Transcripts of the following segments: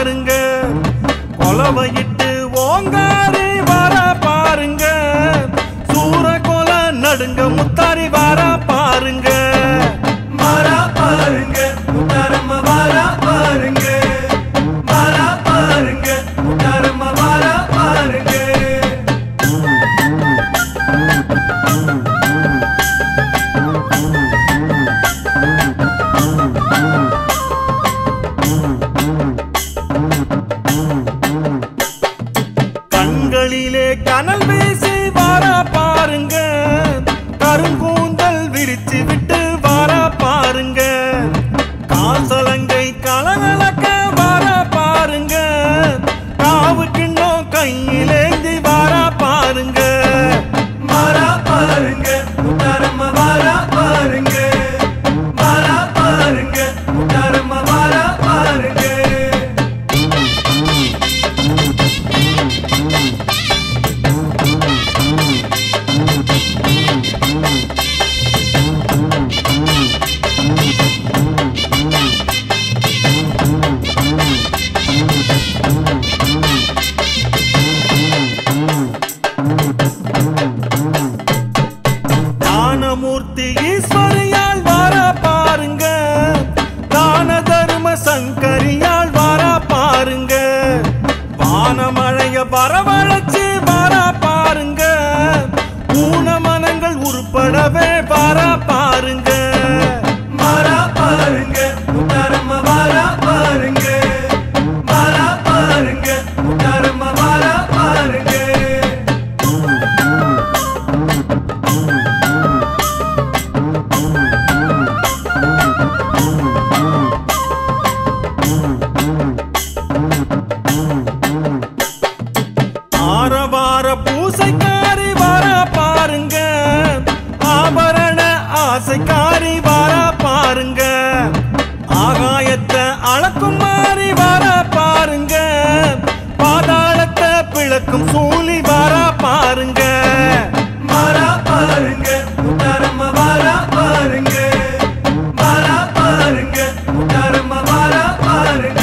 பாருங்க கொலவையிட்டு ஓங்காரி வர பாருங்க சூர கொல நடுங்க முத்தாரி வர பாருங்க மாறா பாருங்க முத்தாரம்ம வாரா பாருங்க மாறா பாருங்க முத்தாரம்ம வாரா பாருங்க கண்களிலே கனல் வீசி வர பாருங்க கருங்கூந்தல் விரிச்சு விட்டு வர பாருங்க காசலங்கை கலகலக்க வர பாருங்க காவு கிண்ணம் கையிலேந்தி வர பாருங்க மாறா பாருங்க முத்தாரம்ம வாரா பாருங்க மாறா பாருங்க முத்தாரம்ம வாரா பாருங்க ஞானமூர்த்தி ஈஸ்வரியால் வர பாருங்க தான தர்ம சங்கரியால் வர பாருங்க வானமழைய வரவழைச்சு வர பாருங்க ஊனமனங்கள் உருப்படவே வர பாருங்க மாறா பாருங்க முத்தாரம்ம வாரா பாருங்க மாறா பாருங்க முத்தாரம்ம வாரா பாருங்க ஆரவார பூசைக்காரி வர பாருங்க ஆபரண ஆசைக்காரி வர பாருங்க ஆகாயத்தை அளக்கும் மாறி வர பாருங்க பாதாளத்தை பிளக்கும் சூழி வர பாருங்க மாறா பாருங்க முத்தாரம்ம வாரா பாருங்க மாறா பாருங்க முத்தாரம்ம வாரா பாருங்க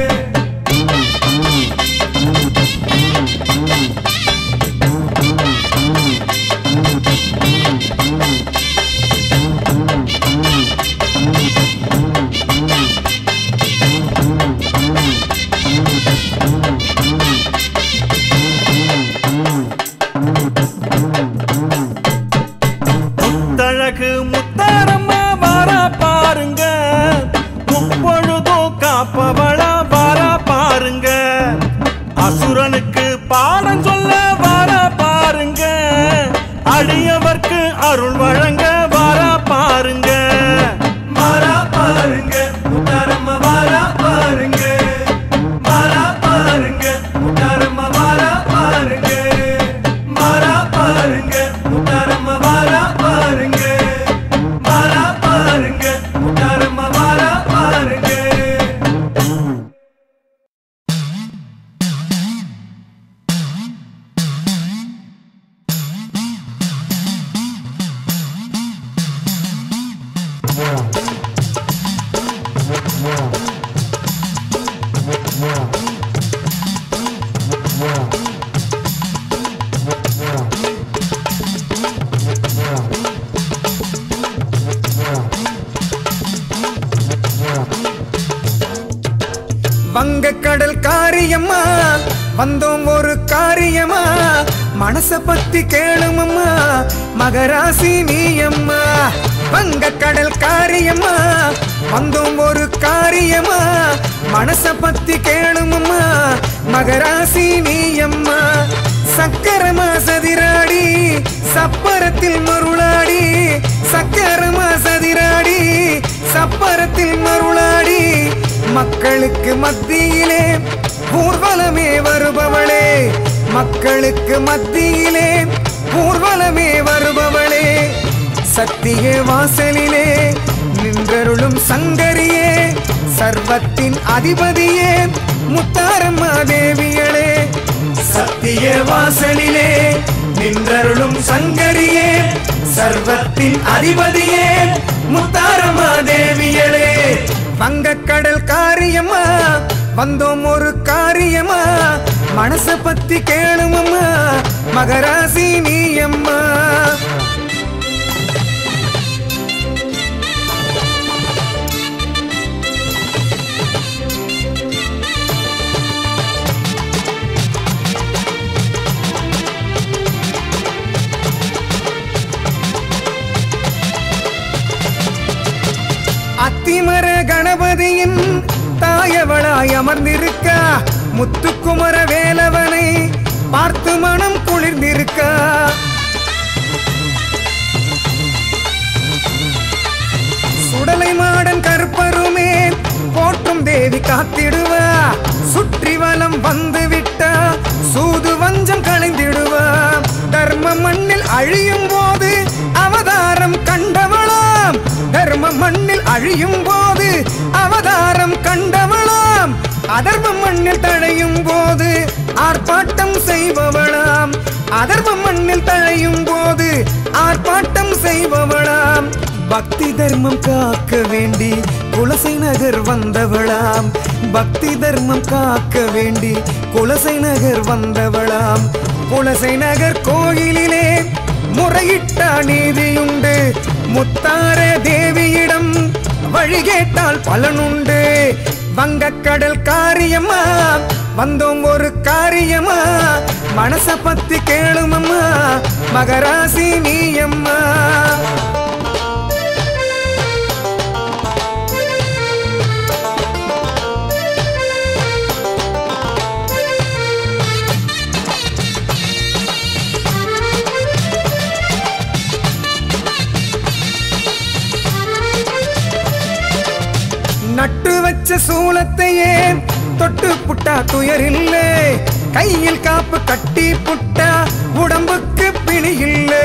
முத்தழகு முத்தாரம்மா வர பாருங்க முப்பொழுதும் காப்பவளா வர பாருங்க அசுரனுக்கு பாடம் சொல்ல வர பாருங்க அடியவர்க்கு அருள் வழங்க வர பாருங்க மாறா பாருங்க முத்தாரம்ம வாரா பாருங்க மாறா பாருங்க முத்தாரம்ம வாரா பாருங்க மாறா பாருங்க முத்தாரம்ம வாரா பாருங்க மாறா பாருங்க முத்தாரம்ம வாரா பாருங்க வங்கக்கடல் காரியம்மா வந்தோம் ஒரு காரியமா மனச பத்தி கேளுமம்மா மகராசி நீயம்மா வங்கக்கடல் காரியம்மா வந்தோம் ஒரு காரியமா மனச பத்தி கேளுமம்மா மகராசி நீயம்மா சக்கரமா சதிராடி சப்பரத்தில் மருளாடி சக்கரமா சதிராடி சப்பரத்தில் மருளாடி மக்களுக்கு மத்தியிலே ஊர்வலமே வருபவளே மக்களுக்கு மத்தியிலே ஊர்வலமே வருபவளே சத்திய வாசலிலே நின்றருளும் சங்கரியே சர்வத்தின் அதிபதியே முத்தாரம்மா தேவியளே சத்திய வாசலிலே நின்றருளும் சங்கரியே சர்வத்தின் அதிபதியே முத்தாரம்மா தேவியளே வங்கக்கடல் காரியம்மா வந்தோம் ஒரு காரியமா மனச பத்தி கேளுமம்மா மகராசி நீ அம்மா அத்திமர கணபதியின் தாயவளாய் அமர்ந்திருக்கா முத்துக்குமர வேலவனை பார்த்து மனம் குளிர்ந்திருக்கா சுடலை மாடன் கருப்பருமே போற்றும் தேவி காத்திடுவா சுற்றி வலம் வந்து விட்டா சூது வஞ்சம் களைந்திடுவா தர்ம மண்ணில் அழியும் போது அவதாரம் கண்டவளாம் தர்ம மண்ணில் அழியும் போது அவதாரம் கண்டவளாம் அதர்ம மண்ணில் தழையும் போது ஆர்ப்பாட்டம் செய்பவளாம் அதர்ம மண்ணில் தழையும் போது ஆர்ப்பாட்டம் செய்பவளாம் பக்தி தர்மம் காக்க வேண்டி குலசை நகர் வந்தவளாம் பக்தி தர்மம் காக்க வேண்டி குலசை நகர் வந்தவளாம் குலசை நகர் கோயிலிலே முறையிட்ட நீதியுண்டு முத்தார தேவியிடம் வழி கேட்டால் பலனுண்டு வங்கக்கடல் காரியமா வந்தோம் ஒரு காரியமா மனச பத்தி கேளுமம்மா மகராசி நீ அம்மா நட்டு வச்ச சூலத்தையே தொட்டு புட்டா துயரில்லை கையில் காப்பு கட்டி புட்டா உடம்புக்கு பிணி இல்லை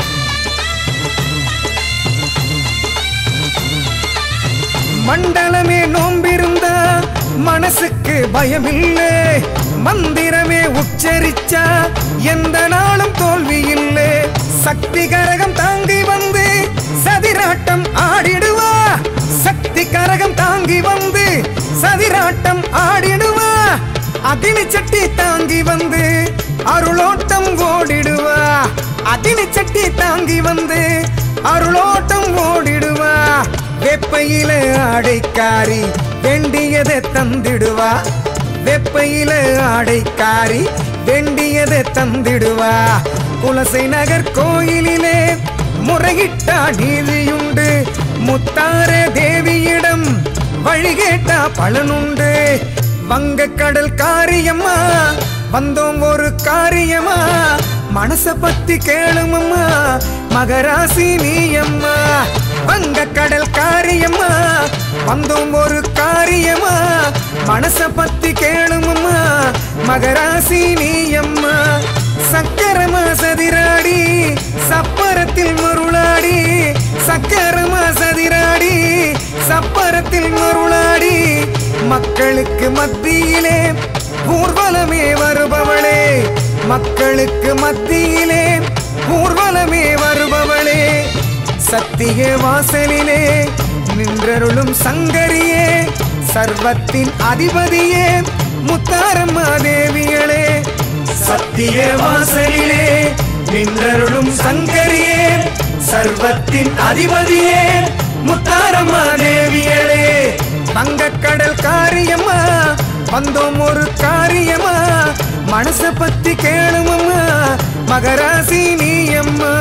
மண்டலமே நோம்பிருந்தா மனசுக்கு பயமில்லை மந்திரமே உச்சரிச்சா எந்த நாளும் தோல்வி இல்லை சக்தி கரகம் தாங்கி வந்து சதிராட்டம் ஆடிடுவா சக்தி கரகம் தாங்கி வந்து சதிராட்டம் ஆடிடுவா அக்னி சட்டி தாங்கி வந்து அருளோட்டம் ஓடிடுவா அக்னி சட்டி தாங்கி வந்து அருளோட்டம் ஓடிடுவா வெப்பையில ஆடைக்காரி வேண்டியதை தந்திடுவா வெப்பையில ஆடைக்காரி வேண்டியதை தந்திடுவா குலசை நகர் கோயிலிலே முறையிட்டா நீதியுண்டு முத்தார தேவியிடம் வழி கேட்டா பலனுண்டு வங்க கடல் காரியம்மா வந்தோம் ஒரு காரியமா மனச பத்தி கேளுமம்மா மகராசி நீ அம்மா வங்க கடல் காரியம்மா வந்தோம் ஒரு காரியமா மனச பத்தி கேளுமம்மா மகராசி நீ அம்மா சக்கரமா சதிராடி சப்பரத்தில் மருளாடி சக்கரமா சதிராடி சப்பரத்தில் மருளாடி மக்களுக்கு மத்தியிலே ஊர்வலமே வருபவளே மக்களுக்கு மத்தியிலே ஊர்வலமே வருபவளே சத்திய வாசலிலே நின்றருளும் சங்கரியே சர்வத்தின் அதிபதியே முத்தாரம்மா தேவியளே சத்திய வாசலிலே நின்றருளும் சங்கரியே சர்வத்தின் அதிபதியே முத்தாரம்மா தேவியளே வங்கக்கடல் காரியம்மா வந்தோம் ஒரு காரியமா மனச பத்தி கேளுமம்மா மகராசி நீ அம்மா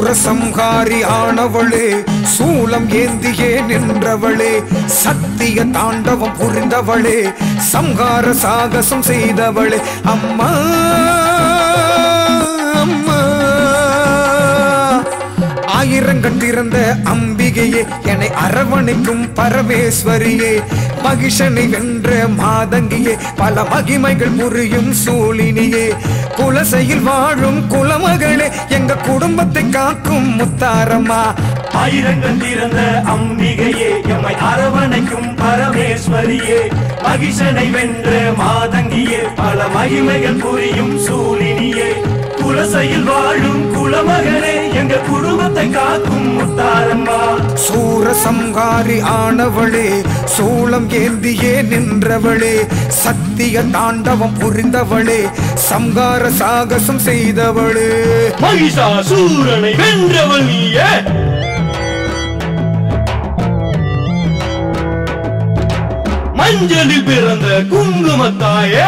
சூரசம்ஹாரி ஆனவளே சூலம் ஏந்தியே நின்றவளே சத்திய தாண்டவம் புரிந்தவளே சம்ஹார சாகசம் செய்தவளே அம்மா அம்மா ஆயிரங்கள் திறந்த அம்பிகையே என்னை அரவணைக்கும் பரமேஸ்வரியே மகிஷனை வென்ற மாதங்கியே பல மகிமைகள் புரியும் சூழினியே குலசையில் வாழும் குலமகளே எங்க குடும்பத்தை காக்கும் முத்தாரம்மா ஆயிரங்கள் திறந்த அம்பிகையே எம்மை அரவணைக்கும் பரமேஸ்வரியே மகிஷனை வென்ற மாதங்கியே பல மகிமைகள் புரியும் சூழினியே குலசையில் வாழும் குலமகனே எங்க குடும்பத்தை காக்கும் முத்தாரம்மா சூரசம்ஹாரி ஆனவளே சூளம் ஏந்தியே நின்றவளே சத்திய தாண்டவம் புரிந்தவளே சம்ஹார சாகசம் செய்தவளே மகிஷாசூரனை வென்றவள் நீயே மஞ்சளில் பிறந்த குங்குமத்தாயே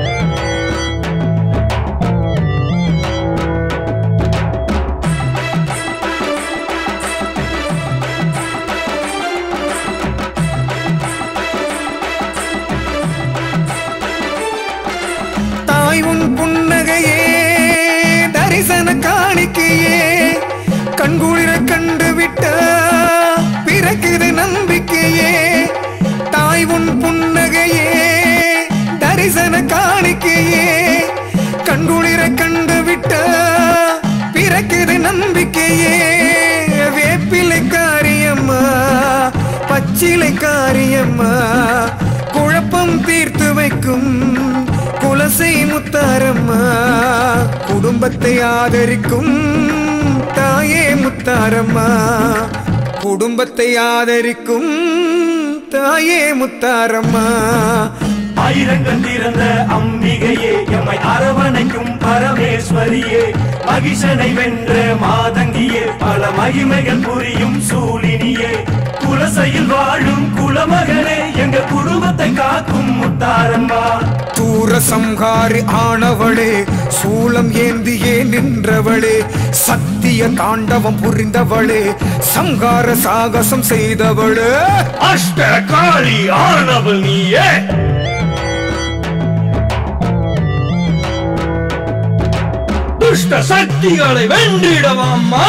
தாய் உன் புன்னகையே தரிசன காணிக்கையே கண்குளிர கண்டு விட்ட பிறக்குது நம்பிக்கையே தாய் உன் புன்னகையே தரிசன காணிக்கையே கண்குளிர கண்டு விட்ட பிறக்குது நம்பிக்கையே வேப்பிலை காரியம்மா பச்சிலை காரியம்மா குழப்பம் தீர்த்து வைக்கும் குலசை முத்தாரம்மா குடும்பத்தை ஆதரிக்கும் தாயே முத்தாரம்மா குடும்பத்தை ஆதரிக்கும் தாயே முத்தாரம்மா ஆயிரங்கள் திறந்த அம்பிகையே எம்மை அரவணைக்கும் பரமேஸ்வரியே மகிஷனை வென்ற மாதங்கியே பல மகிமைகள் புரியும் சூழினியே குலசையில் வாழும் குலமகனே எங்க குடும்பத்தை காக்கும் முத்தாரம்மா தூர சம்ஹாரி ஆனவளே சூலம் ஏந்தியே நின்றவளே சத்திய தாண்டவம் புரிந்தவளே சம்ஹார சாகசம் செய்தவளே அஷ்ட காளி ஆனவள் நீயே துஷ்ட சக்திகளை வென்றிடவாம்மா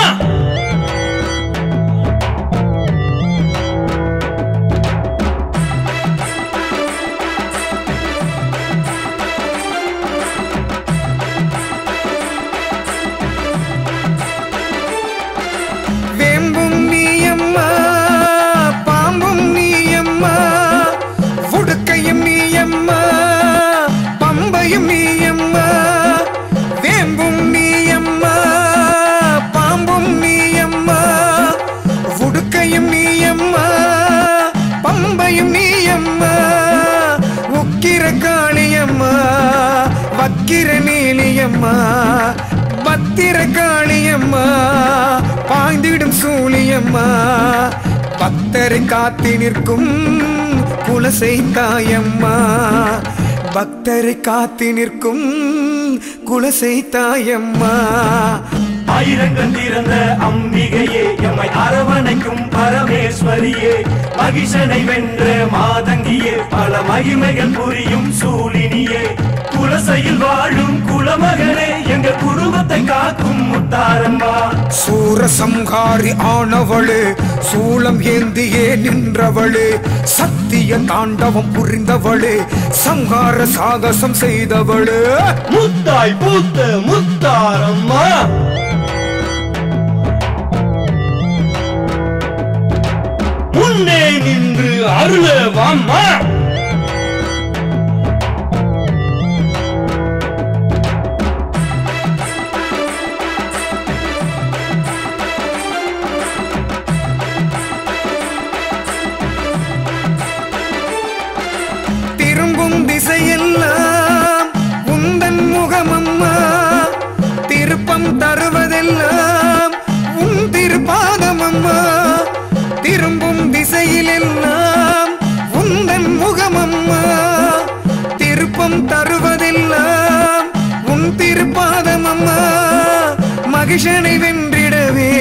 வேம்பும் நீயம்மா பாம்பும் நீயம்மா உடுக்கையும் நீயம்மா பம்பையும் நீயம்மா வேம்பும் நீயம்மா பாம்பும் நீயம்மா உடுக்கையும் நீயம்மா பம்பையும் நீயம்மா உக்கிர காளியம்மா வக்கிர நீலியம்மா பத்திர காளியம்மா பாய்ந்திடும் சூழியம்மா பக்தரை காத்தி நிற்கும் குலசை தாயம்மா பக்தரை காத்தி நிற்கும் குலசை தாயம்மா ஆயிரங்கள் திறந்த அம்பிகையே எம்மை அரவணைக்கும் பரமேஸ்வரியே மகிஷனை வென்ற மாதங்கியே பல மகிமைகள் புரியும் சூழினியே குலசையில் வாழும் குலமகனே எங்க குடும்பத்தை காக்கும் முத்தாரம்மா சூரசம்ஹாரி ஆனவளே சூலம் ஏந்தியே நின்றவளே சத்திய தாண்டவம் புரிந்தவளே சம்ஹார சாகசம் செய்தவளே முத்தாய் பூத்த முத்தாரம்மா முன்னே நின்று அருளவாம்மா திரும்பும் திசையெல்லாம் உந்தன் முகமம்மா திருப்பம் தருவதெல்லாம் உன் திருப்பாதமம்மா திரும்பும் திசையிலெல்லாம் உந்தன் முகமம்மா திருப்பம் தருவதெல்லாம் உன் திருப்பாதமம்மா மகிஷனை வென்றிடவே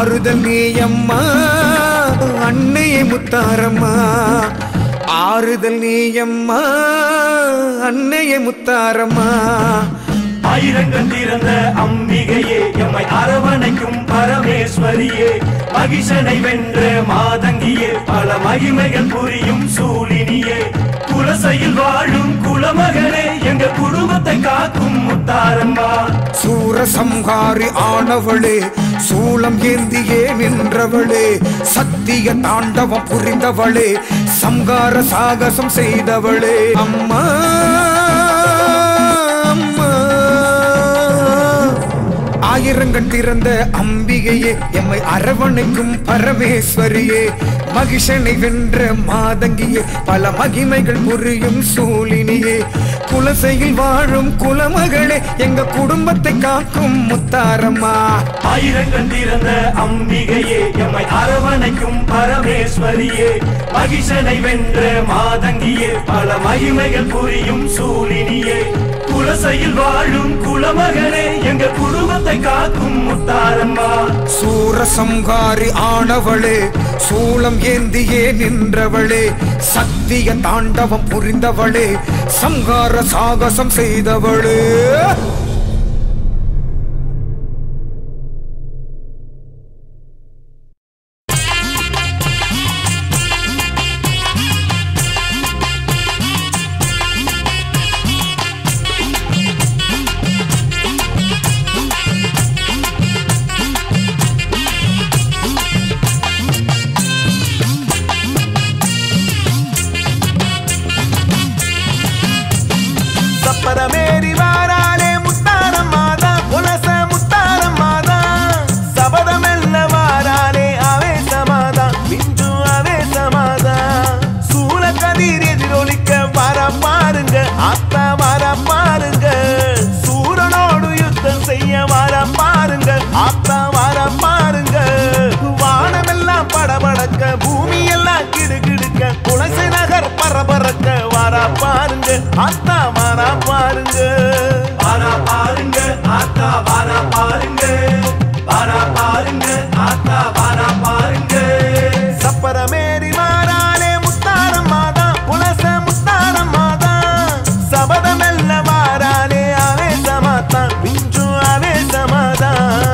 ஆறுதல் நீயம்மா அன்னையே முத்தாரம்மா ஆறுதல் நீயம்மா அன்னையே முத்தாரம்மா ஆயிரங்கள் திறந்த அம்பிகையே எம்மை அரவணைக்கும் பரமேஸ்வரியே மகிஷனை வென்ற மாதங்கியே பல மகிமைகள் புரியும் சூலினியே குலசையில் வாழும் குலமகனே எங்க குடும்பத்தை காக்கும் முத்தாரம்மா சூரசம்ஹாரி ஆனவளே சூலம் ஏந்தியே நின்றவளே சத்திய தாண்டவம் புரிந்தவளே சம்கார சாகசம் செய்தவளே அம்மா அம்மா ஆயிரங்கள் திறந்த அம்பிகையே எம்மை அரவணைக்கும் பரமேஸ்வரியே மகிஷனை வென்ற மாதங்கியே பல மகிமைகள் புரியும் சூலினியே குலசையில் வாழும் குலமகளே எங்க குடும்பத்தை காக்கும் முத்தாரம்மா ஆயிரங்கள் திறந்த அம்பிகையே எம்மை அரவணைக்கும் பரமேஸ்வரியே மகிஷனை வென்ற மாதங்கியே பல மகிமைகள் புரியும் சூலினியே குலசையில் வாழும் குலமகனே எங்க குடும்பத்தை காக்கும் முத்தாரம்மா சூரசம்ஹாரி ஆனவளே சூலம் ஏந்தியே நின்றவளே சத்திய தாண்டவம் புரிந்தவளே சம்ஹார சாகசம் செய்தவளே சப்பரமேறி வாராளே முத்தாரம் மாதா புலச முத்தாரம் மாதா சபதமெல்ல வாராளே ஆவேசமாதா மிஞ்சு ஆவேசமாதா சூழ கதிர் எதிரொலிக்க வர பாருங்க அத்தா வர பாருங்க சூரனோடு யுத்தம் செய்ய வர பாருங்க அத்தா வர பாருங்க வானமெல்லாம் படபடக்க பூமி எல்லாம் கிடுகிடுக்க குலசை நகர் பரபரக்க வர பாருங்க அத்தா வர பாருங்க வாரா பாருங்க ஆத்தா வாரா பாருங்க வாரா பாருங்க ஆத்தா வாரா பாருங்க சப்பரமேறி மாறாலே முத்தாரம் மாதா புலச முத்தாரம் மாதா சபதமெல்ல மாறாலே ஆவேசமாத்தா மிஞ்சு ஆவேசமாதா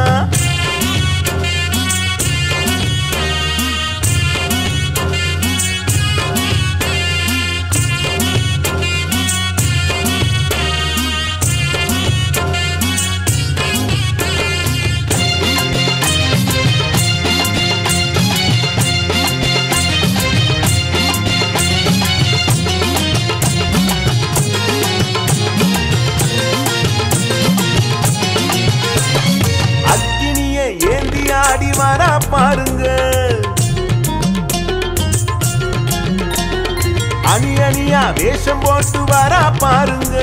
அக்கினிய ஏந்தி ஆடி வரா பாருங்க அணி அணியா வேஷம் போட்டு வரா பாருங்க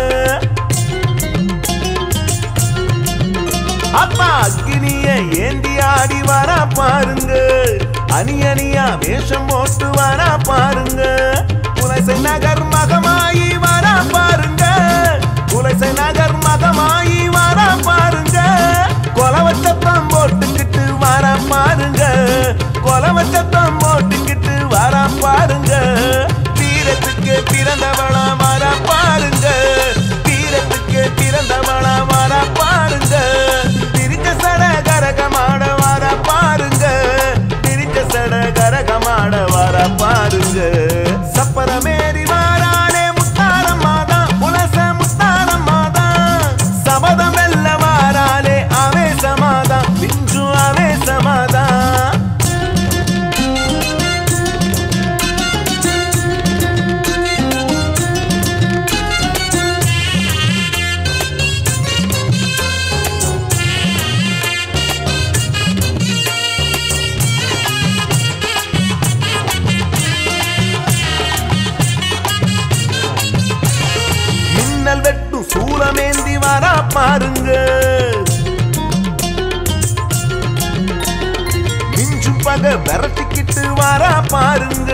அப்பா அக்கினிய ஏந்தி ஆடி வரா பாருங்க அணி அணியா வேஷம் போட்டு வரா பாருங்க குலசை நகர் மகமாயி வரா பாருங்க குலசை நகர் மகமாயி வரா பாருங்க கொலவச்சத்தம் போட்டுக்கிட்டு வரா பாருங்க கொலவச்சத்தம் போட்டுக்கிட்டு வரா பாருங்க வீரத்துக்கு பிறந்தவளா வரா பாருங்க வீரத்துக்கு பிறந்தவளா வரா பாருங்க பிரிச்ச சட கரகமாட வர பாருங்க பிரிச்ச சட கரகமாட வர பாருங்க சப்பரமேறி வாரானே முத்தாரம் மாதா புலச முத்தாரம் மாதா சபதம் வெல்ல வாராலே ஆவேசமாதா பிஞ்சு ஆவேசமாதா மின்னல் வெட்டும் சூலமேந்தி வரா பாருங்க மிஞ்சும் பக விரட்டிக்கிட்டு வரா பாருங்க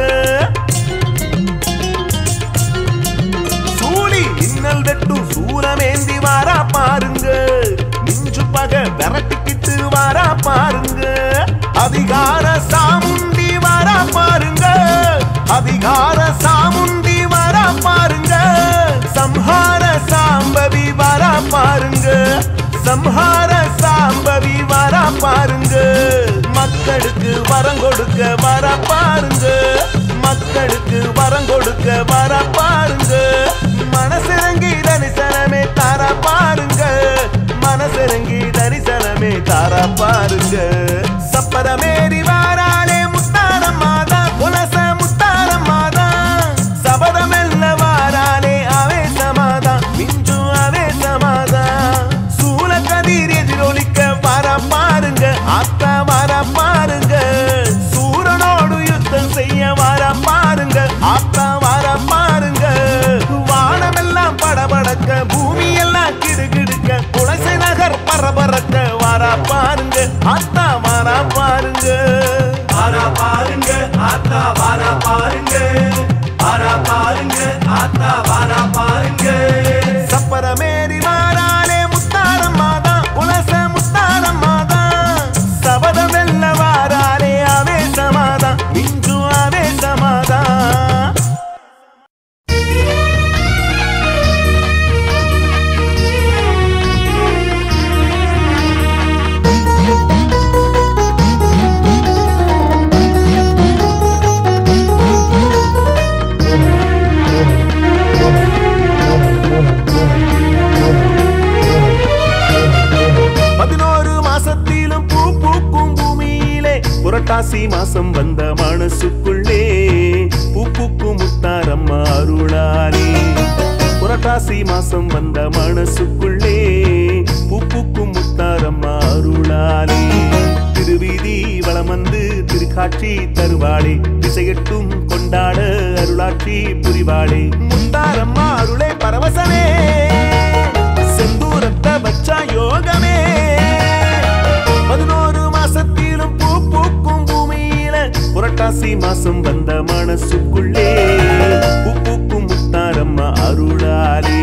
சூழி மின்னல் வெட்டும் சூலமேந்தி வரா பாருங்க மிஞ்சு பக விரட்டிக்கிட்டு வரா பாருங்க பாருங்க மக்களுக்கு வரம் கொடுக்க வர பாருங்க மக்களுக்கு வரம் கொடுக்க வர பாருங்க மனசிறங்கி தரிசனமே தர பாருங்க மனசிறங்கி தரிசனமே தர பாருங்க சப்பரமேறி வாராளே முத்தாரம் மாதா குலச முத்தாரம் மாதா சபதமெல்ல வாராளே அவேசமாதா மிஞ்சு அவேசமாதா சூல கதிர் எதிரொலிக்க வர பாருங்க அத்தா வர பாருங்க சூரனோடு யுத்தம் செய்ய வர பாருங்க அத்தா வர பாருங்க வானமெல்லாம் படபடக்க பூமி எல்லாம் கிடுகிடுக்க குலசை நகர் பரபரக்க வர பாருங்க அத்தா வர பாருங்க வாரா பாருங்க ஆத்தா வாரா பாருங்க வாரா பாருங்க ஆத்தா வாரா பாருங்க சப்பரமேறி வாராளே முத்தாரம் மாதா குலச முத்தாரம் மாதா சபதமெல்ல வாராளே அவேசமாதா மிஞ்சு அவேசமாதா பதினோரு மாசத்திலும் பூ பூக்கும் பூமியிலே புரட்டாசி மாசம் வந்த மனசுக்குள்ளே பூ பூக்கும் முத்தாரம்மா அருளாலே புரட்டாசி மாசம் வந்த மனசுக்குள்ளே பூ பூக்கும் முத்தாரம்மா அருளாலே திருவீதி வளம் வந்து திருக்காட்சி தருவாளே திசையட்டும் கொண்டாட அருளாட்சி புரிவாளே முத்தாரம்மா அருளே பரவசமே செந்தூரத்தை வச்சா யோகமே பதினோரு மாசத்திலும் பூ பூக்கும் பூமியில புரட்டாசி மாசம் வந்த மனசுக்குள்ளே பூ பூக்கும் முத்தாரம்மா அருளாலே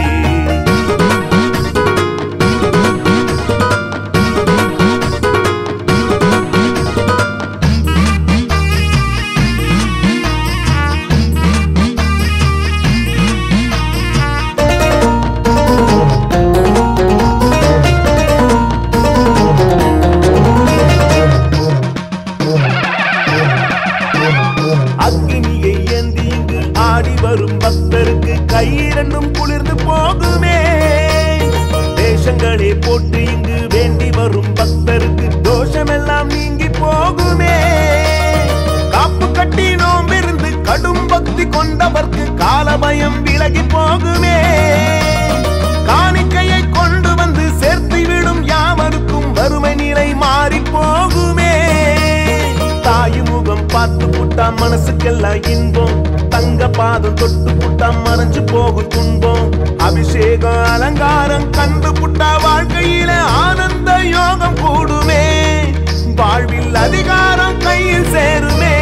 அக்னியை ஏந்தி இங்கு ஆடி வரும் பக்தருக்கு கையிரண்டும் குளிர்ந்து போகுமே தேசங்களே போட்டு இங்கு வேண்டி வரும் பக்தருக்கு தோஷமெல்லாம் நீங்கி போகுமே காப்பு கட்டி நோம்பிருந்து கடும் பக்தி கொண்டவர்க்கு காலபயம் விலகி போகுமே காணிக்கையை கொண்டு வந்து சேர்த்து விடும் யாவருக்கும் வறுமை நிலை மாறி போகுமே தாய் முகம் பார்த்து புட்டா மனசுக்கெல்லாம் இன்பம் தங்க பாதம் தொட்டு புட்டா மறைஞ்சு போகும் துன்பம் அபிஷேகம் அலங்காரம் கண்டு புட்டா வாழ்க்கையில ஆனந்த யோகம் கூடுமே வாழ்வில் அதிகாரம் கையில் சேருமே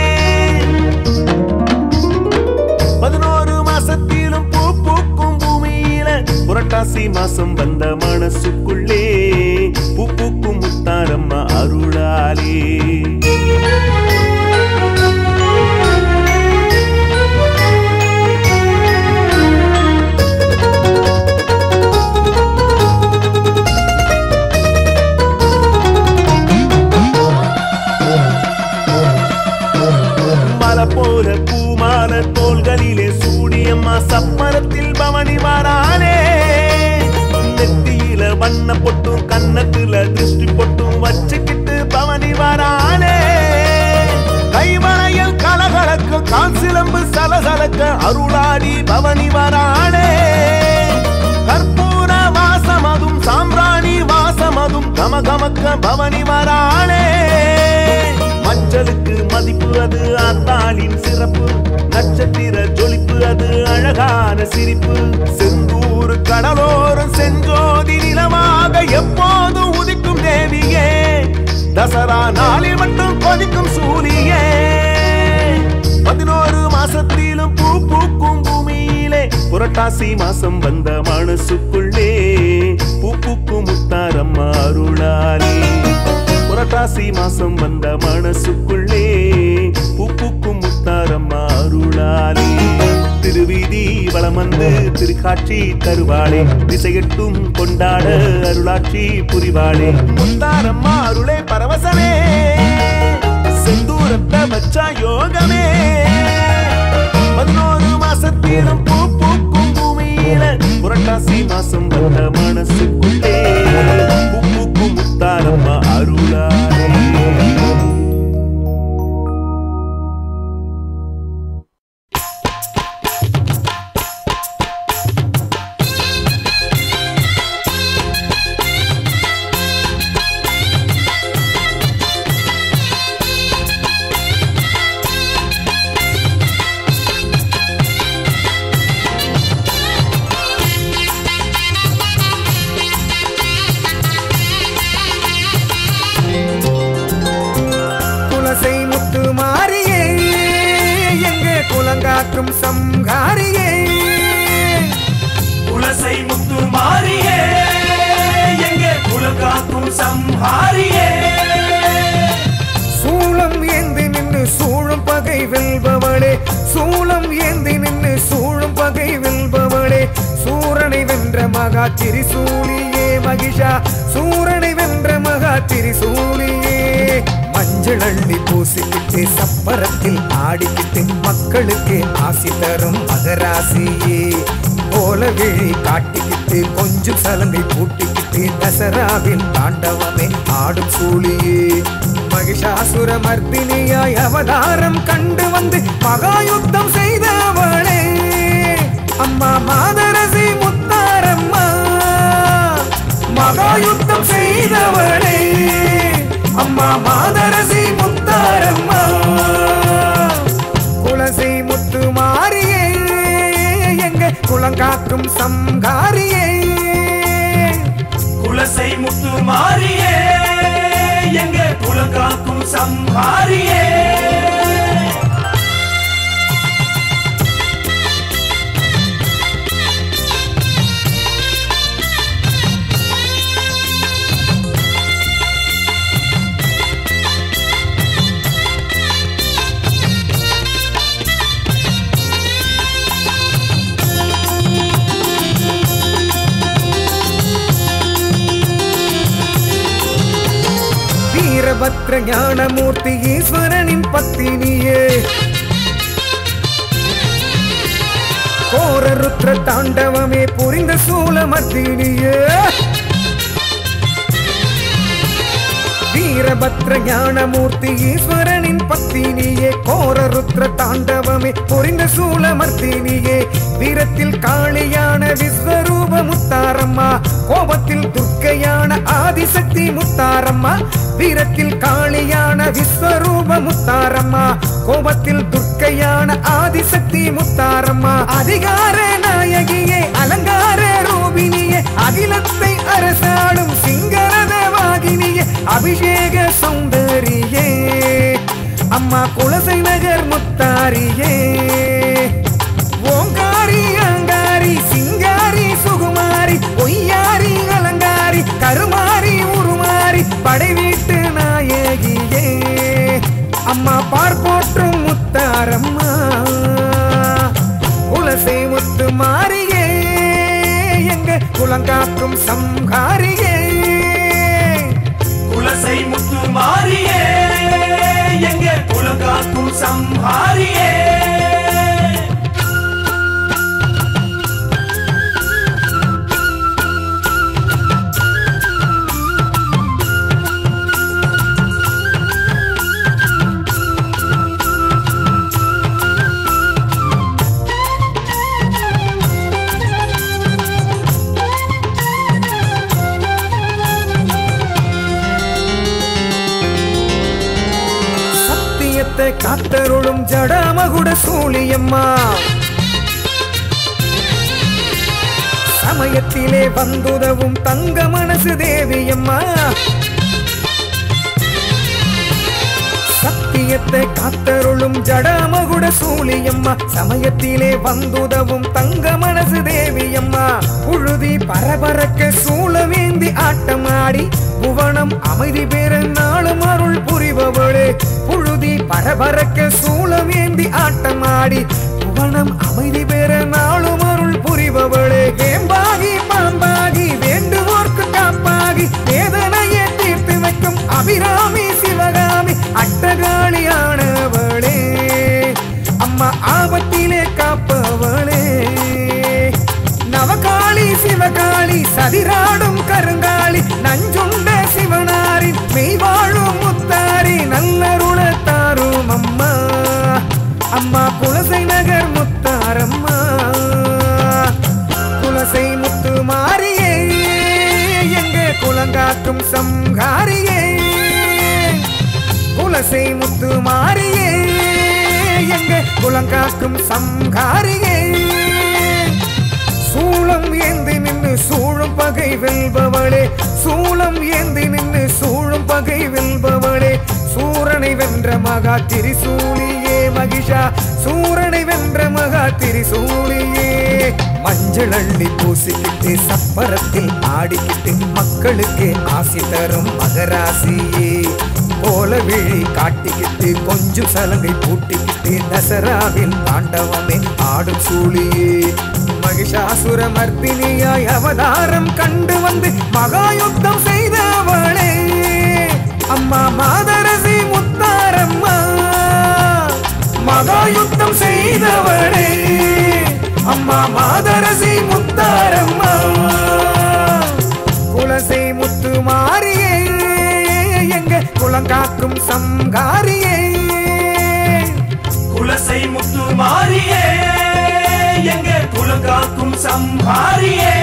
பதினோரு மாசத்திலும் பூ பூக்கும் பூமியில புரட்டாசி மாசம் வந்த மனசுக்குள்ளே பூ பூக்கும் முத்தாரம்மா அருளாலே மலை போல பூமால தோள்களிலே சூடியம்மா சப்பரத்தில் பவனி வரானே நெத்தியில வண்ண பொட்டும் கன்னத்துல திருஷ்டி பொட்டும் வச்சுக்கிட்டு பவனி வரானே கைவளையல் கலகலக்க கால் சிலம்பு சலசலக்க அருளாடி பவனி வரானே கற்பூர வாசமதும் சாம்பிராணி வாசமதும் கமகமக்க பவனி வரானே மஞ்சளுக்கு மதிப்பு அது ஆத்தாளின் சிறப்பு நட்சத்திர ஜொலிப்பு அது அழகான சிரிப்பு செந்தூர் கடலோரம் செஞ்சோதி நிலமாக எப்போதும் உதிக்கும் தேவியே தசரா நாளில் மட்டும் கொதிக்கும் சூரியே பதினோரு மாசத்திலும் பூ பூக்கும் பூமியிலே புரட்டாசி மாசம் வந்த மனசுக்குள்ளே பூ பூக்கும் முத்தாரம்மா அருளாலே புரட்டாசி மாசம் வந்த மனசுக்குள்ளே பூ பூக்கும் முத்தாரம்மா அருளாலே திருவீதி வலம் வந்து திருக்காட்சி தருவாளே திசையெட்டும் கொண்டாட அருளாட்சி புரிவாளே முத்தாரம்மா அருளே பரவசமே செந்தூரத்தை வச்சா யோகமே பதினோரு மாசத்திலும் பூ பூக்கும் பூமியில புரட்டாசி மாசம் வந்த மனசுக்குள்ளே பூ பூக்கும் முத்தாரம்மா அருளாலே குலசை முத்து மாறியே எங்க குலங்காற்றும் சம்ஹாரியே குலசை முத்து மாறியே எங்க குலகாக்கும் சம்ஹாரியே சூளம் ஏந்தி நின்னு சூழும் பகை வெல்பவளே சூளம் ஏந்தி நின்னு சூழும் பகை வெல்பவளே சூரனை வென்ற மகா திரிசூலியே மகிஷா சூரனை வென்ற மகா திரிசூலியே மஞ்சள் அள்ளி பூசிக்கிட்டு சப்பரத்தில் ஆடிக்கிட்டு மக்களுக்கு ஆசி தரும் மகராசியே போல விழி காட்டிக்கிட்டு கொஞ்சம் சலங்கை பூட்டிக்கிட்டு தசராவில் தாண்டவமே ஆடும் சூழியே மகிஷாசுர மர்தினியாய் அவதாரம் கண்டு வந்து மகாயுத்தம் செய்தவளே அம்மா மாதரசி முத்தாரம்மா மகாயுத்தம் செய்தவளே அம்மா மாதரசி முத்தாரம்மா குலசை முத்து மாறியே எங்க குலங்காக்கும் சங்காரியே குலசை முத்து மாறியே எங்க குலகாக்கும் சம்ஹாரியே வீரபத்ர ஞானமூர்த்தி ஈஸ்வரனின் பத்தினியே கோர ருத்ர தாண்டவமே புரிந்த சூலமர்த்தினியே வீரபத்ர ஞானமூர்த்தி ஈஸ்வரனின் பத்தினியே கோர ருத்ர தாண்டவமே புரிந்த சூலமர்த்தினியே வீரத்தில் காளியான விஸ்வரூப முத்தாரம்மா கோபத்தில் துர்க்கையான ஆதிசக்தி முத்தாரம்மா வீரத்தில் காளியான விஸ்வரூப முத்தாரம்மா கோபத்தில் துர்க்கையான ஆதிசக்தி முத்தாரம்மா அதிகார நாயகியே அலங்கார ரூபினியே அகிலத்தை அரசாடும் சிங்கரதவாகினியே அபிஷேக சௌந்தரியே அம்மா குலசை நகர் முத்தாரியே ஓங்காரி அங்காரி சிங்காரி சுகுமாரி பொய்யாரி அலங்காரி கருமாரி உருமாரி படை வீட்டு நாயகியே அம்மா பார்ப்போற்றும் முத்தாரம்மா குலசை முத்து மாறியே எங்க குலங்காக்கும் சம்ஹாரியே குலசை முத்து மாறியே எங்க குலகாக்கும் சம்ஹாரியே சத்தியத்தை காத்தருளும் ஜடாமகுட சூழியம்மா சமயத்திலே வந்துதவும் தங்க மனசு தேவியம்மா சத்தியத்தை காத்தருளும் ஜடாமகுட சூழியம்மா சமயத்திலே வந்துதவும் தங்க மனசு தேவியம்மா புழுதி பரபரக்க சூளமேந்தி ஆட்டமாடி புவனம் அமைதி பெற நாளும் அருள் புரிபவளே புழுதி பரபரக்க சூளமேந்தி ஆட்டமாடி புவனம் மனம் அமைதி பெற நாளும் அருள் புரிபவளே வேம்பாகி பாம்பாகி வேண்டுவோர்க்கு காப்பாகி வேதனையை தீர்த்து வைக்கும் அபிராமி சிவகாமி அட்டகாளியானவளே அம்மா ஆபத்திலே காப்பவளே நவகாளி சிவகாளி சதிராடும் கருங்காளி நஞ்சுண்ட சிவனாரின் மெய்வாழும் முத்தாரி நல்லருள தாரும் அம்மா அம்மா குலசை நகர் முத்தாரம்மா குலசை முத்து மாறியே எங்க குலங்காக்கும் சம்ஹாரியே குலசை முத்து மாறியே எங்க குலங்காக்கும் சம்ஹாரியே சூளம் ஏந்தி நின்னு சூழும் பகை வெல்பவளே சூளம் ஏந்தி நின்னு சூழும் பகை வெல்பவளே சூரனை வென்ற மகா திரிசூலியே மகிஷா சூரனை வென்ற மகா திரிசூலியே மஞ்சள் அள்ளி பூசிக்கிட்டு சப்பரத்தில் ஆடிக்கிட்டு மக்களுக்கு ஆசி தரும் மகராசியே போல விழி காட்டிக்கிட்டு கொஞ்சம் சலங்கை பூட்டிக்கிட்டு தசராவில் தாண்டவமே ஆடும் சூழியே மகிஷாசுர மர்த்தினியாய் அவதாரம் கண்டு வந்து மகாயுத்தம் செய்தவளே அம்மா மாதரசி முத்தாரம்மா மகாயுத்தம் செய்தவளே அம்மா மாதரசி முத்தாரம்மா குலசை முத்து மாறியே எங்க குலங்காக்கும் சங்காரியே குலசை முத்து மாறியே எங்க குலங்காக்கும் சம்ஹாரியே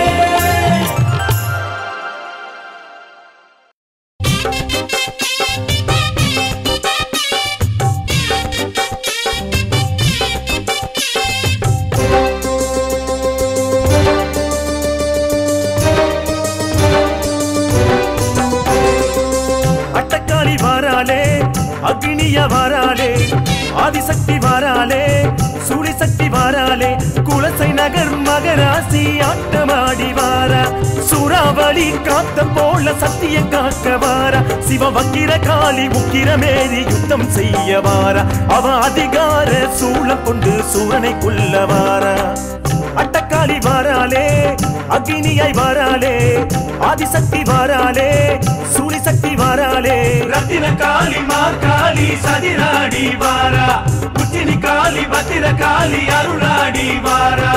அட்டக்காளி வாராளே அக்னிய வாராளே ஆதிசக்தி வாராளே சூழி சக்தி வாராளே குலசை நகர் மகராசி ஆட்டமாடி வாரா சூறாவளி காத்த போல சத்திய காக்க வாரா சிவ வக்கிர காளி உக்கிர மேரி யுத்தம் செய்ய வாரா அவ அதிகார சூளம் கொண்டு சூரனை கொல்ல வாரா அட்டக்காளி வாராளே அக்னியாய் வாராளே ஆதிசக்தி வாராளே சூழி சக்தி வாராளே ரத்தின காளி மா காளி சதிராடி வாரா உச்சினி காளி பத்திர காளி அருளாடி வாரா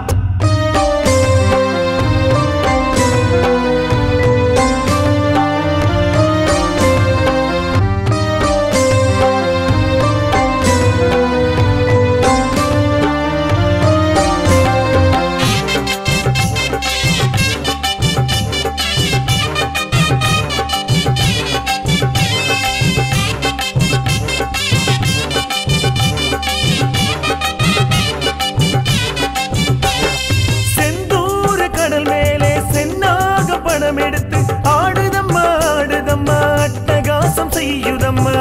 செந்தூர கடல் மேலே சென்னாக பணம் எடுத்து ஆடுதம்மா ஆடுதம்மா அட்டகாசம் செய்யுதம்மா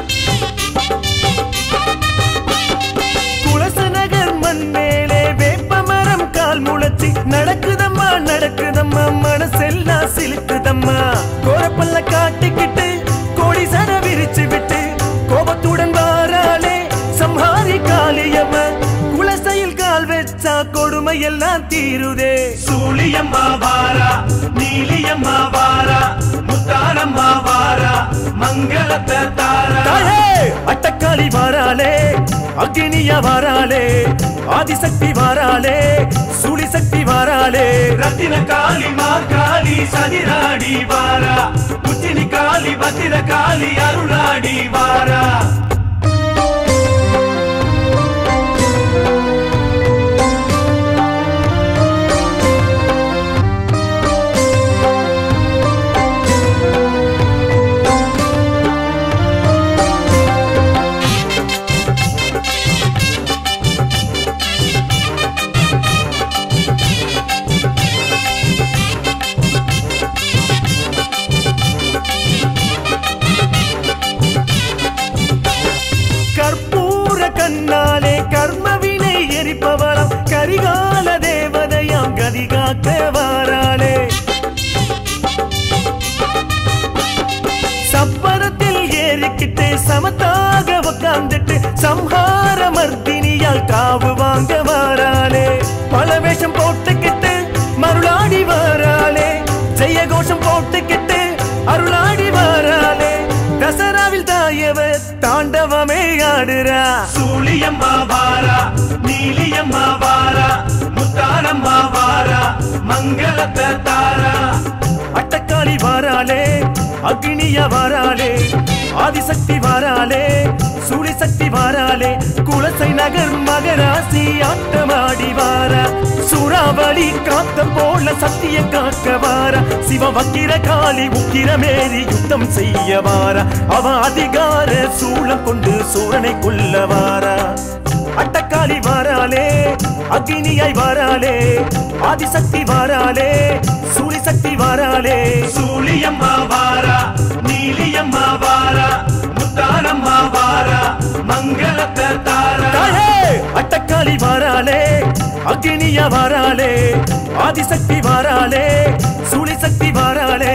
குலச நகர் மண் மேலே வேப்ப மரம் கால் முளைச்சி நடக்குதம்மா நடக்குதம்மா மனசெல்லாம் சிலுக்குதம்மா கோரப்பல்ல காட்டிக்கிட்டு கோடி சர விரிச்சு விட்டு கோபத்துடன் வாராளே சம்ஹாரி காளியம்ம குலசையில் கால் வச்சா கொடுமை எல்லாம் தீருதே சூழியம்மா வாரா நீலியம்மா வாரா முத்தாரம்மா வாரா மங்களத்தை தாரா தாயே அட்டக்காளி வாராளே அக்னியா வாராளே ஆதிசக்தி வாராளே சூழி சக்தி வாராளே ரத்தின காளி மா காளி சதிராடி வாரா உச்சினி காளி பத்திர காளி அருளாடி வாரா கற்பூர கண்ணாலே கர்மவினை எரிப்பவளாம் கரிகால தேவதையாம் கதிகாக்க வாராளே சப்பரத்தில் ஏறிக்கிட்டு சமத்தாக உட்கார்ந்துட்டு சம்ஹார மர்த்தினியால் காவு வாங்க வாராளே பல வேஷம் போட்டுக்கிட்டு மருளாடி வாராளே ஜெய கோஷம் போட்டுக்கிட்டு அருளாடி வாராளே தசராவில் தாயவர் தாண்டவமே ஆடுறா சூழியம்மா வாரா நீலியம்மா வாரா முத்தாரம்மா வாரா மங்களத்தை தாரா அட்டக்காளி வாராளே அக்னியா வாராளே ஆதிசக்தி வாராளே சூழி சக்தி வாராளே குலசை நகர் மகராசி ஆட்டமாடி வாரா சூறாவளி காத்த போல சத்திய காக்க வாரா சிவ வக்கிர காளி உக்கிர மேரி யுத்தம் செய்ய வாரா அவ அதிகார சூளம் கொண்டு சூரனை கொல்ல வாரா அட்டக்காளி வாராளே அக்னியாய் வாராளே ஆதிசக்தி வாராளே சூழி சக்தி வாராளே சூழியம்மா வாரா நீலியம்மா வாரா முத்தாரம்மா வாரா மங்களத்தை தாரா தாயே அட்டக்காளி வாராளே அக்னியா வாராளே ஆதிசக்தி வாராளே சூழி சக்தி வாராளே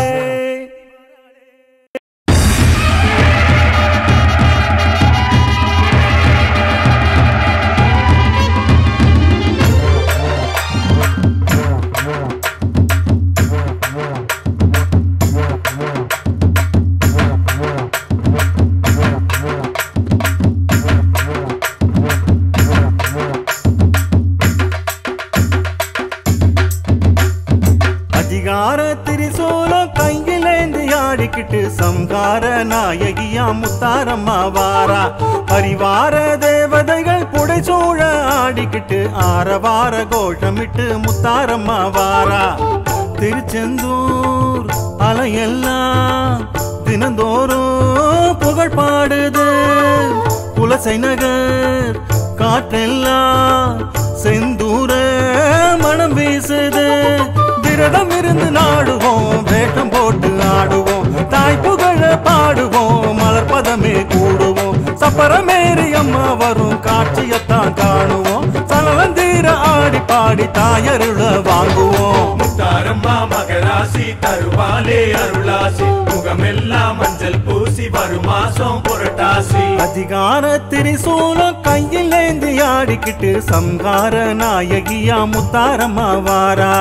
அதிகார திரிசூலம் கையிலேந்து ஆடிக்கிட்டு சம்கார நாயகியா முத்தாரம்மா வாரா பரிவார தேவதைகள் புடைசூழ ஆடிக்கிட்டு ஆரவார கோஷமிட்டு முத்தாரம்மா வாரா திருச்செந்தூர் அலையெல்லாம் தினந்தோறும் புகழ் பாடுது குலசை நகர் காற்றெல்லாம் செந்தூர மனம் வீசுது விரதம் இருந்து நாடுவோம் வேஷம் போட்டு ஆடுவோம் தாய் புகழ பாடுவோம் மலர்பதமே கூடுவோம் சப்பரமேறி அம்மா வரும் காட்சியத்தான் காணுவோம் சலவந்தீர ஆடி பாடி தாயருள வாங்குவோம் முத்தாரம்மா மகராசி தருவாலே அருளாசி முகமெல்லாம் மஞ்சள் பூசி வரும் மாசம் புரட்டாசி அதிகார திரிசூலம் கையில் ஏந்தி ஆடிக்கிட்டு சம்ஹார நாயகியா முத்தாரம்மா வாரா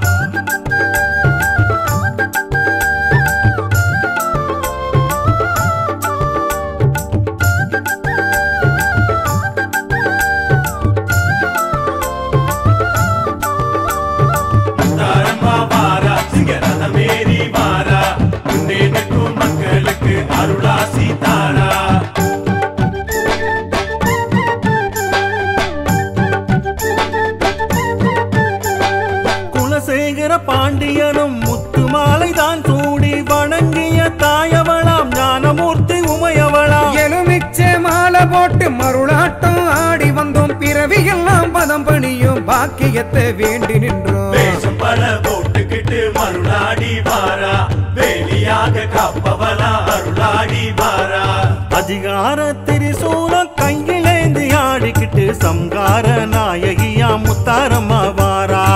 முத்தாரம்மா வாரா சிங்கரதமேரி வாரா முன்னேற்கும் மக்களுக்கு அருளாசி தாரா குலசேகர பாண்டியனும் முத்து மாலை தான் சூடி வணங்கிய தாயவளாம் ஞானமூர்த்தி உமையவளாம் எலுமிச்ச மாலை போட்டு மருளாட்டம் ஆடி வந்தோம் பிறவி எல்லாம் பதம் பணியும் பாக்கியத்தை வேண்டி நின்றோம் வேஷம் பல போட்டுக்கிட்டு மருளாடி வாரா வேலியாக காப்பவளா அருளாடி வாரா அதிகார திரிசூலம் கையிலேந்தி ஆடிக்கிட்டு சம்கார நாயகியா முத்தாரம்மா வாரா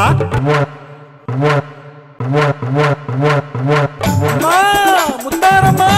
அம்மா, முத்தாரம்மா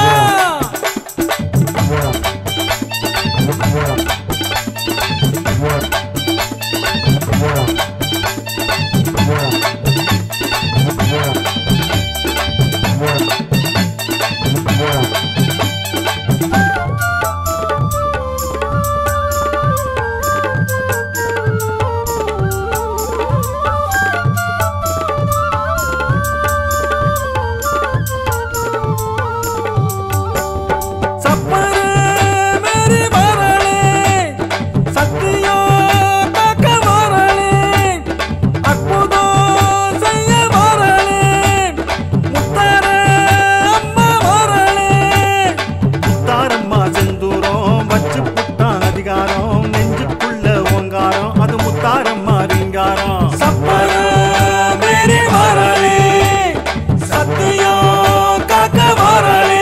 சப்பர மேரி வரலே சத்தியோ காக்க வரலே அற்புதம் செய்ய வரலே முத்தார அம்மா வரலே முத்தாரம்மா செந்தூரம் வச்சு புட்டான் அதிகாரம் நெஞ்சுக்குள்ள ஓங்காரம் அது முத்தாரம்மா ரீங்காரம் சப்பர மேரி வரலே சத்தியோ காக்க வரலே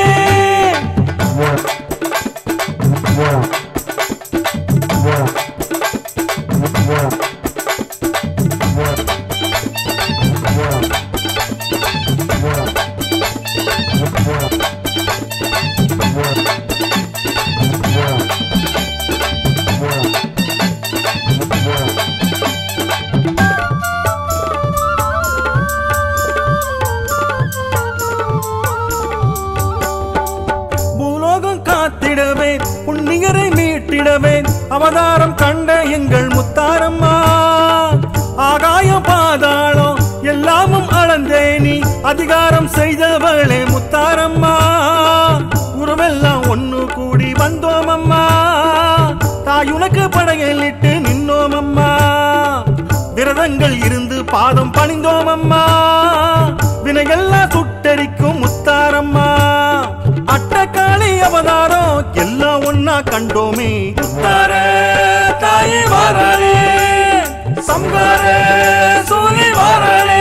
காத்திடவே புண்ணியரை மீட்டிடவே அவதாரம் கண்ட எங்கள் முத்தாரம்மா ஆகாயம் பாதாளம் எல்லாமும் அளந்தே நீ அதிகாரம் செய்தவளே முத்தாரம்மா உறவெல்லாம் ஒண்ணு கூடி வந்தோம் அம்மா தாயுனக்கு படையலிட்டு நின்னோம் அம்மா விரதங்கள் இருந்து பாதம் பணிந்தோம் அம்மா வினையெல்லாம் சுட்டரிக்கும் முத்தாரம்மா அட்டக்காளி அவதாரம் எல்லாம் ஒன்னா கண்டோமே முத்தார தாயே வாராளே சம்கார சூழி வாராளே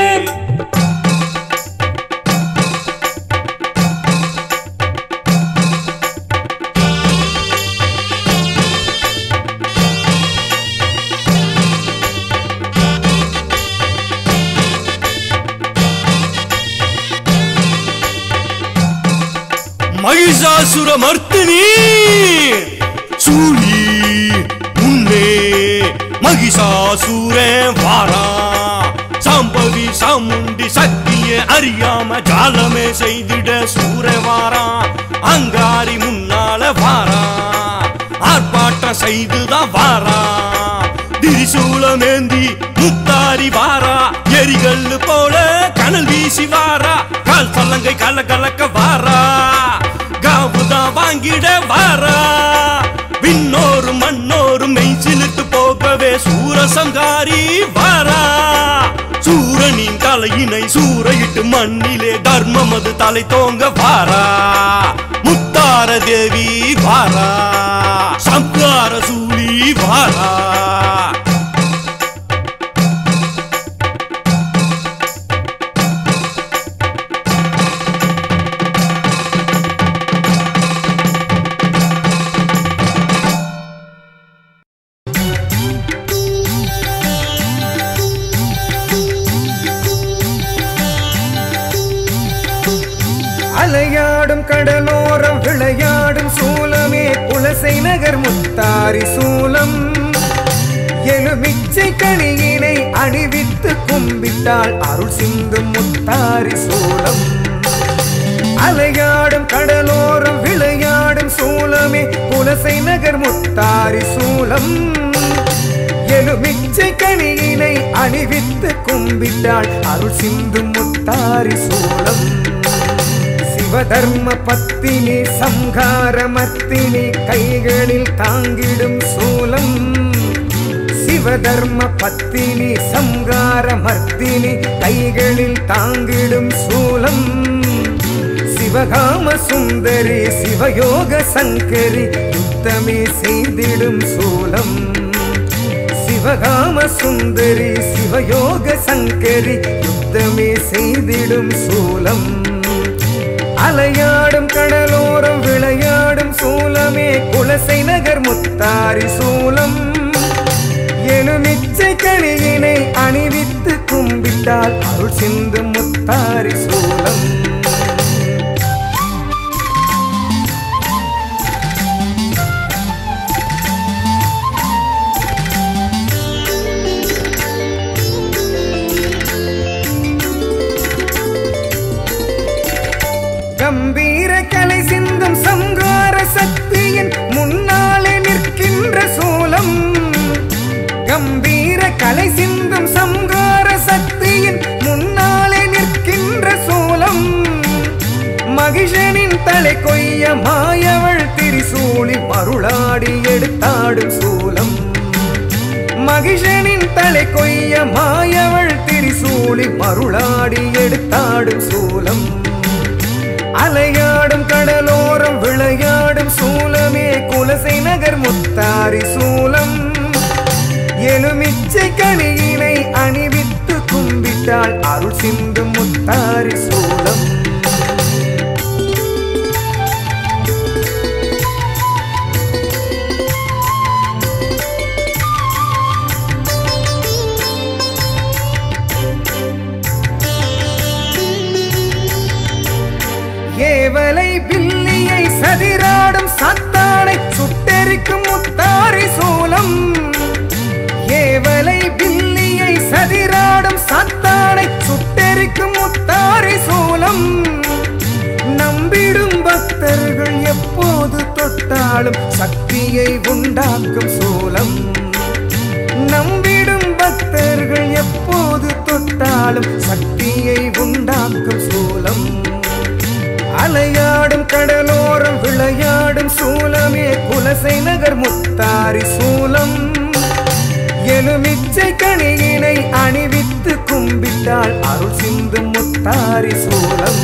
மகிஷாசுர மர்த்தினி சூழி முன்னே மகிஷாசுர வாரா சாம்பவி சாமுண்டி சக்தியை அறியாம ஜாலமே செய்திட சூர வாரா அங்காரி முன்னால வாரா ஆர்ப்பாட்டம் செய்துதான் வாரா திரிசூலமேந்தி முத்தாரி வாரா எரிகல்லு போல கனல் வீசி வாரா கால் சல்லங்கை கல கலக்க வாரா காவுதான் வாங்கிட வாரா விண்ணோரு மண்ணோரு மெய்சிலுக்கு போகவே சூரசங்காரி வாரா சூரனின் தலையினை சூறையிட்டு மண்ணிலே தர்மம் அது தலை தோங்க வாரா முத்தார தேவி வாரா சம்கார சூழி வாரா அலையாடும் கடலோரம் விளையாடும் சூலமே புலசை நகர் முத்தாரி சூலம் எலுமிச்சை கனியினை அணிவித்து கும்பிட்டால் அருள் சிந்தும் முத்தாரி சூலம் அலையாடும் கடலோரம் விளையாடும் சூலமே புலசை நகர் முத்தாரி சூலம் எலுமிச்சை கனியினை அணிவித்து கும்பிட்டாள் அருள் சிந்தும் முத்தாரி சூலம் சிவதர்ம பத்தினி சம்ஹார மத்தினி கைகளில் தாங்கிடும் சூலம் சிவதர்ம பத்தினி சம்ஹார மர்த்தினி கைகளில் தாங்கிடும் சூலம் சிவகாம சுந்தரி சிவயோக சங்கரி யுத்தமே செய்திடும் சூலம் சிவகாம சுந்தரி சிவயோக சங்கரி யுத்தமே செய்திடும் சூலம் அலையாடும் கடலோரம் விளையாடும் சூலமே குலசை நகர் முத்தாரி சூலம் எலுமிச்சை கனியினை அணிவித்து கும்பிட்டால் அருள் சிந்தும் முத்தாரி சூலம் கம்பீர கலை சிந்தும் சங்கார சக்தியின் முன்னாலே நிற்கின்ற சூலம் கம்பீர கலை சிந்தும் சங்கார சக்தியின் முன்னாலே நிற்கின்ற சூலம் மகிஷனின் தலை கொய்ய மாயவள் திரிசூலி மருளாடி எடுத்தாடும் சூலம் மகிஷனின் தலை கொய்ய மாயவள் திரிசூலி மருளாடி எடுத்தாடும் சூலம் அலையாடும் கடலோரம் விளையாடும் சூலமே குலசை நகர் முத்தாரி சூலம் எலுமிச்சை கனியினை அணிவித்து கும்பிட்டாள் அருள் சிந்தும் முத்தாரி சூலம் ஏவலை பில்லியை சதிராடும் சத்தானை சுட்டெரிக்கும் முத்தாரி சூலம் ஏவலை பில்லியை சதிராடும் சத்தானை சுட்டெரிக்கும் முத்தாரி சூலம் நம்பிடும் பக்தர்கள் எப்போது தொட்டு தொட்டாலும் சக்தியை உண்டாக்கும் சூலம் நம்பிடும் பக்தர்கள் எப்போது தொட்டாலும் சக்தியை உண்டாக்கும் சூலம் அலையாடும் கடலோரம் விளையாடும் சூலமே குலசை நகர் முத்தாரி சூலம் எலுமிச்சை கனியினை அணிவித்து கும்பிட்டால் அருள் சிந்தும் முத்தாரி சூலம்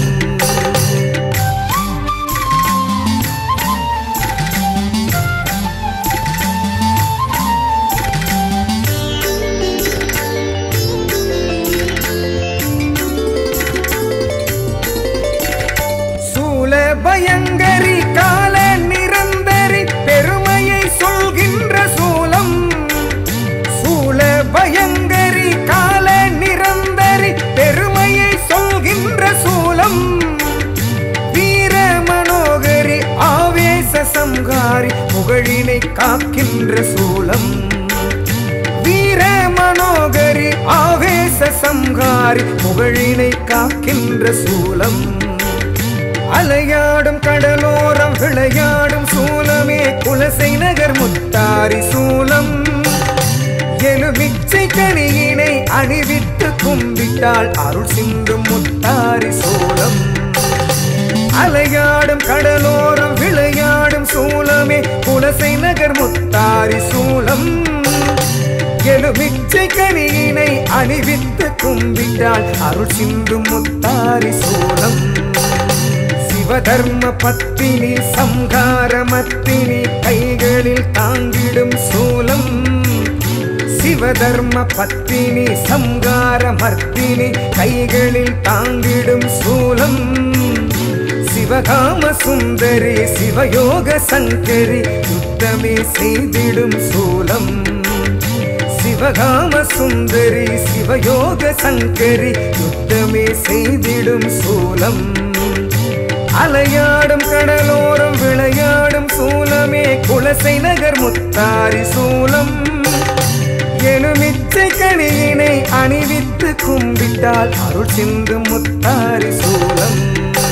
சூல பயங்கரி கால நிரந்தரி பெருமையை சொல்கின்ற சூலம் சூல பயங்கரி கால நிரந்தரி பெருமையை சொல்கின்ற சூலம் வீர மனோகரி ஆவேச சம்ஹாரி புகழினை காக்கின்ற சூலம் வீர மனோகரி ஆவேச சம்ஹாரி புகழினை காக்கின்ற சூலம் அலையாடும் கடலோரம் விளையாடும் சூலமே குலசை நகர் முத்தாரி சூலம் எலுமிச்சை கனியினை அணிவித்து கும்பிட்டால் அருள் சிந்தும் முத்தாரி சூலம் அலையாடும் கடலோரம் விளையாடும் சூலமே குலசை நகர் முத்தாரி சூலம் எலுமிச்சை கனியினை அணிவித்து கும்பிட்டால் அருள் சிந்தும் முத்தாரி சூலம் சிவதர்ம பத்தினி சம்ஹாரமத்தினி கைகளில் தாங்கிடும் சூலம் சிவதர்ம பத்தினி சம்ஹாரமர்த்தினி கைகளில் தாங்கிடும் சூலம் சிவகாம சுந்தரி சிவயோக சங்கரி யுத்தமே செய்திடும் சூலம் சிவகாம சுந்தரி சிவயோக சங்கரி யுத்தமே செய்திடும் சூலம் அலையாடும் கடலோரம் விளையாடும் சூலமே குலசை நகர் முத்தாரி சூலம் எலுமிச்சை கனியினை அணிவித்து கும்பிட்டால் அருள் சிந்து முத்தாரி சூலம்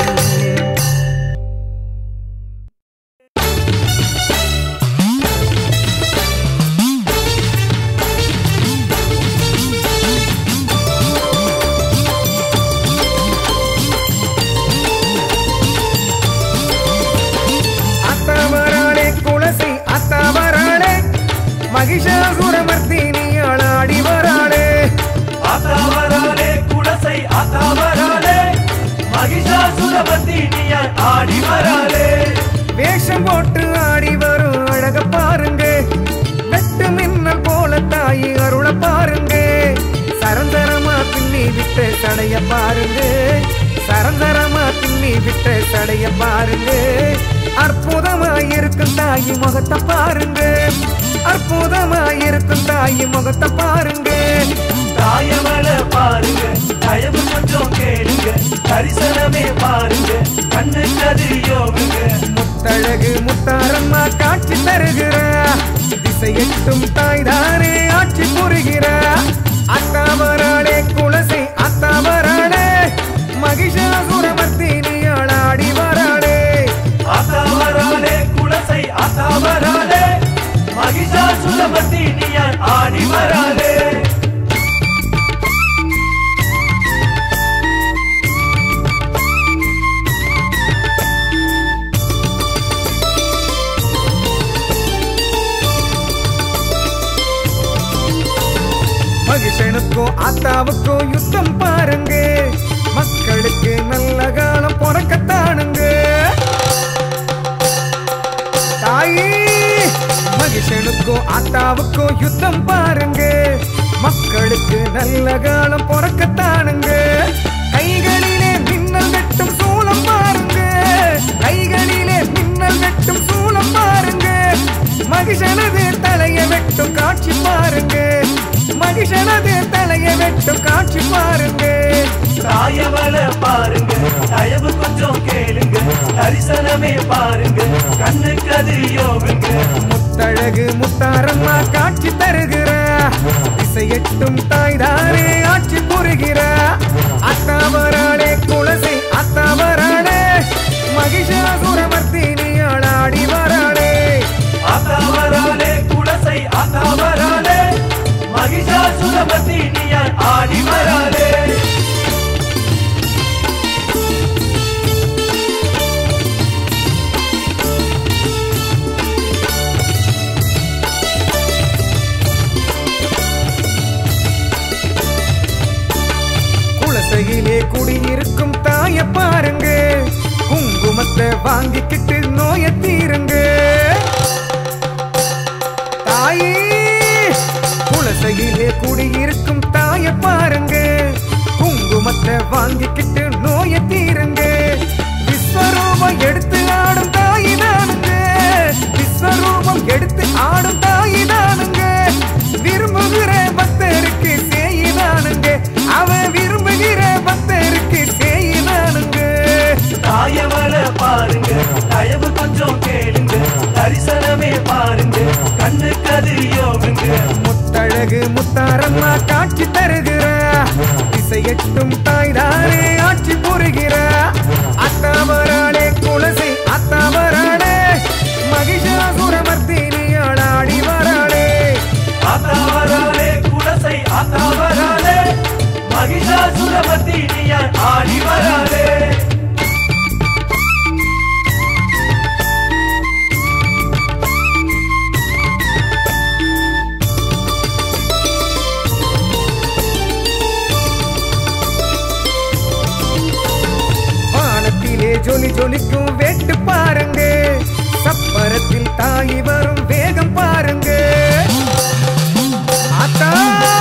அத்தவராளே குலசை அத்தவராளே மகிஷாசுரமர்த்தினியாள் ஆடி வராளே ஆத்தாவராலே குடசை ஆத்தாவராலே மகிஷாசுரபதி நீயால் ஆடி வராலே வேஷம் போட்டு ஆடி வரும் அழக பாருங்க வெட்டு மின்னல் போல தாயி அருள பாருங்க சரந்தரமா பின்னி விட்ட சடைய பாருங்க சரந்தரமா பின்னி விட்ட சடைய பாருங்க அற்புதமாயிருக்கும் தாயி முகத்தை பாருங்க அற்புதமாயிருக்கும் தாயி முகத்தை பாருங்க தாயமல பாருங்க தயவு கொஞ்சம் கேளுங்க தரிசனமே பாருங்க கண்ணு கதிர் யோகுங்க முத்தழகு முத்தாரம்மா காட்சி தருகிற திசையெட்டும் தாய்தானே ஆட்சி புரிகிற அத்தாவராளே குலசை அத்தாவராளே மகிஷாசுரமர்த்தினியாள் ஆடி வராளே ஆத்தாவராலே குலசை ஆத்தாவராலே மகிஷாசுரபதி நீயால் ஆடி வராலே மகிஷனுக்கோ அத்தாவுக்கோ யுத்தம் பாருங்க மக்களுக்கு நல்ல காலம் பிறக்கத்தானுங்க தாயே மகிஷனுக்கோ அத்தாவுக்கோ யுத்தம் பாருங்க மக்களுக்கு நல்ல காலம் பிறக்கத்தானுங்க கைகளிலே மின்னல் வெட்டும் சூளம் பாருங்க கைகளிலே மின்னல் வெட்டும் சூளம் பாருங்க மகிஷனது தலைய வெட்டும் காட்சி பாருங்க மகிஷனது தலைய வெட்டும் காட்சி பாருங்க தாயமல பாருங்க தயவு கொஞ்சம் கேளுங்க தரிசனமே பாருங்க கண்ணு கதிர் யோகுங்க முத்தழகு முத்தாரம்மா காட்சி தருகிற திசையெட்டும் தாய்தானே ஆட்சி புரிகிற அத்தாவராளே குலசை அத்தாவராளே மகிஷாசுரமர்த்தினியாள் ஆடி வராளே ஆடி வராளே குலசையிலே குடியிருக்கும் தாய பாருங்க குங்குமத்தை வாங்கிக்கிட்டு நோய தீருங்க தாயே குலசையிலே குடியிருக்கும் தாய பாருங்க குங்குமத்தை வாங்கிக்கிட்டு நோய தீருங்க விஸ்வரூபம் எடுத்து ஆடும் தாய் நானுங்க விஸ்வரூபம் எடுத்து ஆடும் தாய் நானுங்க விரும்புகிற பக்தருக்கு செய்யினானுங்க அவன் விரும்புகிற பக்தருக்கு செய்யினானுங்க தாயவள பாருங்க தயவு கொஞ்சம் கேளுங்க தரிசனமே பாருங்க கண்ணுக்கு அது யோகுங்க முத்தழகு முத்தாரம்மா காட்சி தருகிற திசையட்டும் தாய்தாரே ஆட்சி புரிகிற அத்தாவராளே குலசை அத்தாவராளே மகிஷாசுரமர்த்தினியாள் ஆடி வராளே ஆத்தாவராளே குலசை ஆத்தாவராளே மகிஷாசுரமர்த்தினியான் ஆடி வராளே வானத்திலே ஜொலி ஜொலிக்கும் வேட்டு பாருங்க சப்பரத்தில் தாய் வரும் வேகம் பாருங்க ஆத்தா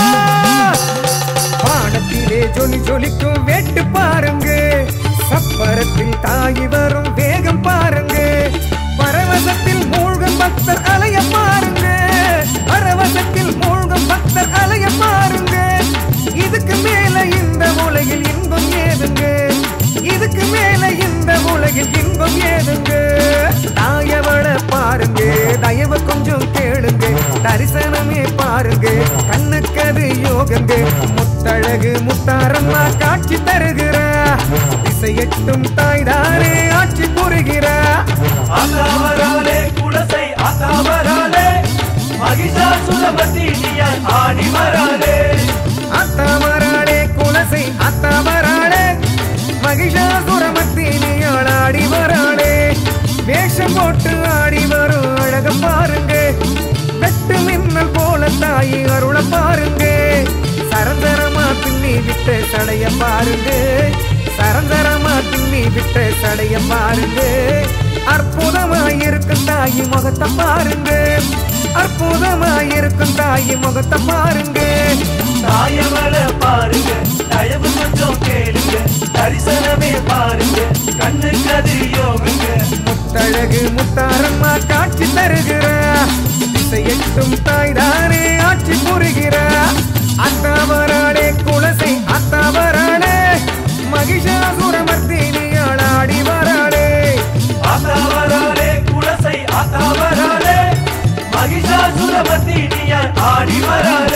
வானத்திலே ஜொலி ஜொலிக்கும் வேட்டு பாருங்க சப்பரத்தில் தாய் வரும் வேகம் பாருங்க பரவசத்தில் மூழ்கும் பக்தர் அலைய பாருங்க பரவசத்தில் மூழ்கும் பக்தர் அலைய பாருங்க இதுக்கு மேல இந்த உலகில் இன்பம் ஏதுங்க இதுக்கு மேல இந்த உலகில் இன்பம் ஏதுங்க தாயவள பாருங்க தயவு கொஞ்சம் கேளுங்க தரிசனமே பாருங்க கண்ணுக்கது யோகங்க முத்தழகு முத்தாரம்மா காட்சி தருகிற திசையட்டும் தாய்தாரே ஆட்சி புரிகிற ஆத்தாவராளே குலசை ஆத்தாவராளே மகிஷாசுரமர்த்தினியான் ஆடி வராளே அத்தாமராளே குலசை அத்தாமராளே மகிஷாசுரமத்தினியாள் ஆடி வராளே வேஷம் போட்டு ஆடி வரும் அழக பாருங்க வெட்டு மின்னல் போல தாயி அருள பாருங்க சரந்தரமா பின்னி விட்ட சடைய பாருங்க சரந்தரமா பின்னி விட்ட சடைய பாருங்க அற்புதமாயிருக்கும் தாயி முகத்தை பாருங்க அற்புதமாயிருக்கும் தாயி முகத்தை பாருங்க தாயவள பாருங்க தயவு கொஞ்சம் கேளுங்க தரிசனமே பாருங்க கண்ணுக்கு அது யோகுங்க முத்தழகு முத்தாரம்மா காட்சி தருகிற திசையட்டும் தாய்தானே ஆட்சி புரிகிற அத்தாவராளே குலசை அத்தாவராளே மகிஷாசுரமர்த்தினியாள் ஆடி வராளே ஆத்தாவராளே குலசை ஆத்தாவராளே மகிஷாசுரமர்த்தினியான் ஆடி வராளே